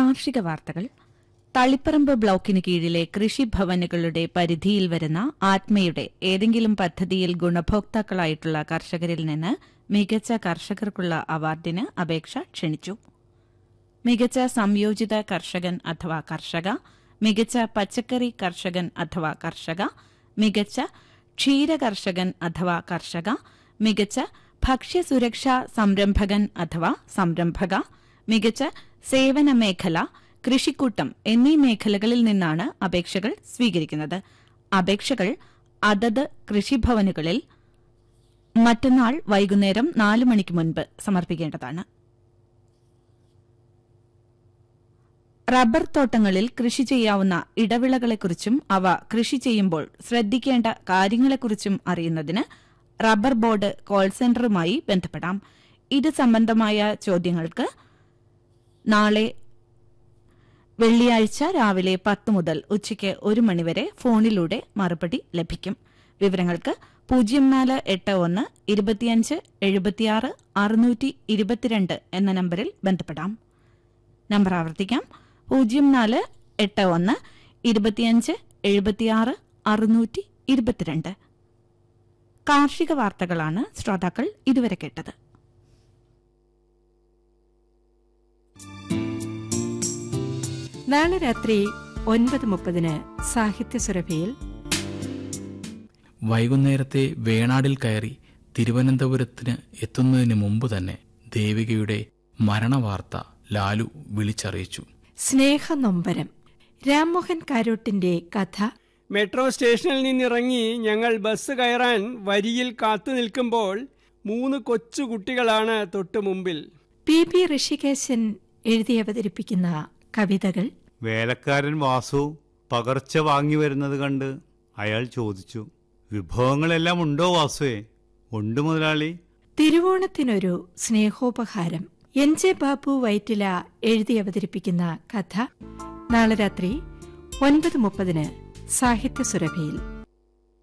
കാർഷിക വാർത്തകൾ തളിപ്പറമ്പ് ബ്ലോക്കിന് കീഴിലെ കൃഷിഭവനുകളുടെ പരിധിയിൽ വരുന്ന ആത്മയുടെ ഏതെങ്കിലും പദ്ധതിയിൽ ഗുണഭോക്താക്കളായിട്ടുള്ള കർഷകരിൽ നിന്ന് മികച്ച കർഷകർക്കുള്ള അവാർഡിന് അപേക്ഷ ക്ഷണിച്ചു മികച്ച സംയോജിത കർഷകൻ അഥവാ കർഷക മികച്ച പച്ചക്കറി കർഷകൻ അഥവാ കർഷക മികച്ച ക്ഷീര കർഷകൻ അഥവാ കർഷക മികച്ച ഭക്ഷ്യസുരക്ഷാ സംരംഭകൻ അഥവാ സംരംഭക മികച്ച സേവന മേഖല കൃഷിക്കൂട്ടം എന്നീ മേഖലകളിൽ നിന്നാണ് അപേക്ഷകൾ സ്വീകരിക്കുന്നത് അപേക്ഷകൾ അതത് കൃഷിഭവനുകളിൽ മറ്റന്നാൾ വൈകുന്നേരം നാല് മണിക്ക് മുൻപ് സമർപ്പിക്കേണ്ടതാണ് റബ്ബർ തോട്ടങ്ങളിൽ കൃഷി ചെയ്യാവുന്ന ഇടവിളകളെക്കുറിച്ചും അവ കൃഷി ചെയ്യുമ്പോൾ ശ്രദ്ധിക്കേണ്ട കാര്യങ്ങളെക്കുറിച്ചും അറിയുന്നതിന് റബ്ബർ ബോർഡ് കോൾ സെന്ററുമായി ബന്ധപ്പെടാം ഇത് സംബന്ധമായ ചോദ്യങ്ങൾക്ക് നാളെ വെള്ളിയാഴ്ച രാവിലെ പത്ത് മുതൽ ഉച്ചയ്ക്ക് ഒരു മണിവരെ ഫോണിലൂടെ മറുപടി ലഭിക്കും വിവരങ്ങൾക്ക് പൂജ്യം നാല് എട്ട് ഒന്ന് ഇരുപത്തിയഞ്ച് എഴുപത്തിയാറ് അറുന്നൂറ്റി ഇരുപത്തിരണ്ട് എന്ന നമ്പറിൽ ബന്ധപ്പെടാം നമ്പർ ആവർത്തിക്കാം പൂജ്യം നാല് എട്ട് ഒന്ന് ഇരുപത്തിയഞ്ച് എഴുപത്തിയാറ് അറുന്നൂറ്റി ഇരുപത്തിരണ്ട് കാർഷിക വാർത്തകളാണ് ശ്രോതാക്കൾ ഇതുവരെ കേട്ടത് നാളെ രാത്രി ഒൻപത് മുപ്പതിന് സാഹിത്യ സുരഭിയിൽ വൈകുന്നേരത്തെ വേണാടിൽ കയറി തിരുവനന്തപുരത്തിന് എത്തുന്നതിന് മുമ്പ് തന്നെ ദേവികയുടെ മരണവാർത്ത ലാലു വിളിച്ചറിയിച്ചു സ്നേഹനൊമ്പരം രാംമോഹൻ കാരോട്ടിന്റെ കഥ മെട്രോ സ്റ്റേഷനിൽ നിന്നിറങ്ങി ഞങ്ങൾ ബസ് കയറാൻ വരിയിൽ കാത്തു നിൽക്കുമ്പോൾ മൂന്ന് കൊച്ചു കുട്ടികളാണ് തൊട്ടു മുമ്പിൽ പി പി ഋഷികേശൻ എഴുതി അവതരിപ്പിക്കുന്ന കവിതകൾ വേലക്കാരൻ വാസു പകർച്ച വാങ്ങി വരുന്നത് കണ്ട് അയാൾ ചോദിച്ചു വിഭവങ്ങളെല്ലാം ഉണ്ടോ വാസുവേ ഉണ്ട് മുതലാളി തിരുവോണത്തിനൊരു സ്നേഹോപഹാരം എൻ ജെ ബാബു വൈറ്റില എഴുതി അവതരിപ്പിക്കുന്ന കഥ നാളെ രാത്രി ഒൻപത് മുപ്പതിന് സാഹിത്യ സുരഭിയിൽ